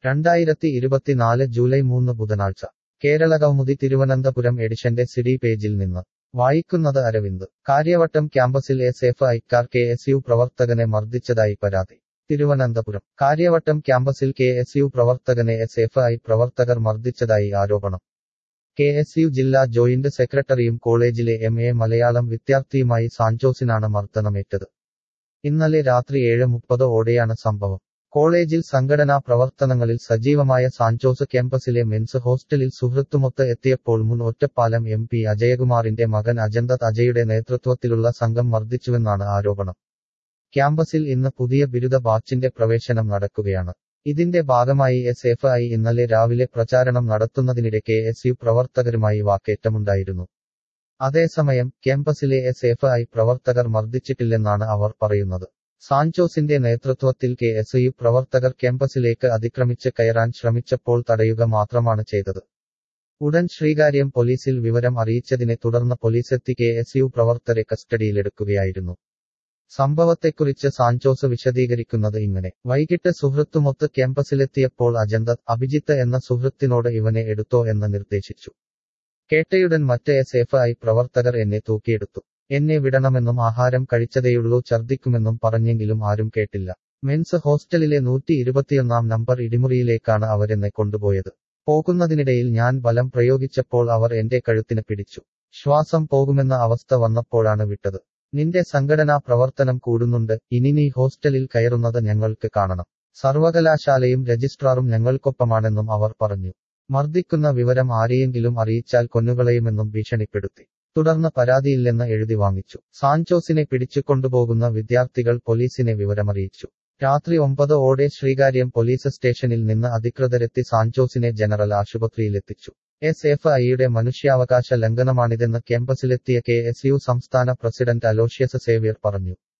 രണ്ടായിരത്തി ഇരുപത്തിനാല് ജൂലൈ മൂന്ന് ബുധനാഴ്ച കേരളകൗമുദി തിരുവനന്തപുരം എഡിഷന്റെ സിഡി പേജിൽ നിന്ന് വായിക്കുന്നത് അരവിന്ദ് കാര്യവട്ടം ക്യാമ്പസിൽ എസ് എഫ് ഐക്കാർ കെ എസ് യു പ്രവർത്തകനെ മർദ്ദിച്ചതായി പരാതി തിരുവനന്തപുരം കാര്യവട്ടം ക്യാമ്പസിൽ കെ എസ് യു പ്രവർത്തകനെ എസ് എഫ് ഐ പ്രവർത്തകർ മർദ്ദിച്ചതായി ആരോപണം കെ എസ് യു ജില്ലാ ജോയിന്റ് സെക്രട്ടറിയും കോളേജിലെ എം എ മലയാളം വിദ്യാർത്ഥിയുമായി സാഞ്ചോസിനാണ് മർദ്ദനമേറ്റത് ഇന്നലെ രാത്രി ഏഴ് മുപ്പത് ഓടെയാണ് സംഭവം കോളേജിൽ സംഘടനാ പ്രവർത്തനങ്ങളിൽ സജീവമായ സാഞ്ചോസ് ക്യാമ്പസിലെ മെൻസ് ഹോസ്റ്റലിൽ സുഹൃത്തുമൊത്ത് എത്തിയപ്പോൾ മുൻ ഒറ്റപ്പാലം എം പി അജയകുമാറിന്റെ മകൻ അജന്തത് അജയുടെ നേതൃത്വത്തിലുള്ള സംഘം മർദ്ദിച്ചുവെന്നാണ് ആരോപണം ക്യാമ്പസിൽ ഇന്ന് പുതിയ ബിരുദ ബാച്ചിന്റെ പ്രവേശനം നടക്കുകയാണ് ഇതിന്റെ ഭാഗമായി എസ് എഫ് ഐ ഇന്നലെ രാവിലെ പ്രചാരണം നടത്തുന്നതിനിടെ കെ എസ് യു പ്രവർത്തകരുമായി വാക്കേറ്റമുണ്ടായിരുന്നു അതേസമയം ക്യാമ്പസിലെ എസ് എഫ് ഐ പ്രവർത്തകർ മർദ്ദിച്ചിട്ടില്ലെന്നാണ് അവർ പറയുന്നത് സാഞ്ചോസിന്റെ നേതൃത്വത്തിൽ കെ എസ് യു പ്രവർത്തകർ ക്യാമ്പസിലേക്ക് അതിക്രമിച്ച് കയറാൻ ശ്രമിച്ചപ്പോൾ തടയുക മാത്രമാണ് ചെയ്തത് ഉടൻ ശ്രീകാര്യം പോലീസിൽ വിവരം അറിയിച്ചതിനെ തുടർന്ന് പോലീസെത്തി കെ എസ് യു പ്രവർത്തകരെ കസ്റ്റഡിയിലെടുക്കുകയായിരുന്നു സംഭവത്തെക്കുറിച്ച് സാഞ്ചോസ് വിശദീകരിക്കുന്നത് ഇങ്ങനെ വൈകിട്ട് സുഹൃത്തുമൊത്ത് ക്യാമ്പസിലെത്തിയപ്പോൾ അജന്തത് അഭിജിത്ത് എന്ന സുഹൃത്തിനോട് ഇവനെ എടുത്തോ എന്ന് നിർദ്ദേശിച്ചു കേട്ടയുടൻ മറ്റ് എസ് എഫ് ഐ പ്രവർത്തകർ എന്നെ തൂക്കിയെടുത്തു എന്നെ വിടണമെന്നും ആഹാരം കഴിച്ചതേയുള്ളൂ ഛർദ്ദിക്കുമെന്നും പറഞ്ഞെങ്കിലും ആരും കേട്ടില്ല മെൻസ് ഹോസ്റ്റലിലെ നൂറ്റി ഇരുപത്തിയൊന്നാം നമ്പർ ഇടിമുറിയിലേക്കാണ് അവരെന്നെ കൊണ്ടുപോയത് പോകുന്നതിനിടയിൽ ഞാൻ ബലം പ്രയോഗിച്ചപ്പോൾ അവർ എന്റെ കഴുത്തിന് പിടിച്ചു ശ്വാസം പോകുമെന്ന അവസ്ഥ വന്നപ്പോഴാണ് വിട്ടത് നിന്റെ സംഘടനാ പ്രവർത്തനം കൂടുന്നുണ്ട് ഇനി നീ ഹോസ്റ്റലിൽ കയറുന്നത് ഞങ്ങൾക്ക് കാണണം സർവകലാശാലയും രജിസ്ട്രാറും ഞങ്ങൾക്കൊപ്പമാണെന്നും അവർ പറഞ്ഞു മർദ്ദിക്കുന്ന വിവരം ആരെയെങ്കിലും അറിയിച്ചാൽ കൊന്നുകളയുമെന്നും ഭീഷണിപ്പെടുത്തി തുടർന്ന് പരാതിയില്ലെന്ന് എഴുതി വാങ്ങിച്ചു സാഞ്ചോസിനെ പിടിച്ചുകൊണ്ടുപോകുന്ന വിദ്യാർത്ഥികൾ പോലീസിനെ വിവരമറിയിച്ചു രാത്രി ഒമ്പത് ഓടെ ശ്രീകാര്യം പോലീസ് സ്റ്റേഷനിൽ നിന്ന് അധികൃതരെത്തി സാഞ്ചോസിനെ ജനറൽ ആശുപത്രിയിലെത്തിച്ചു എസ് എഫ് ഐയുടെ മനുഷ്യാവകാശ ലംഘനമാണിതെന്ന് ക്യാമ്പസിലെത്തിയ കെ എസ് യു സംസ്ഥാന പ്രസിഡന്റ് അലോഷ്യസ് സേവ്യർ പറഞ്ഞു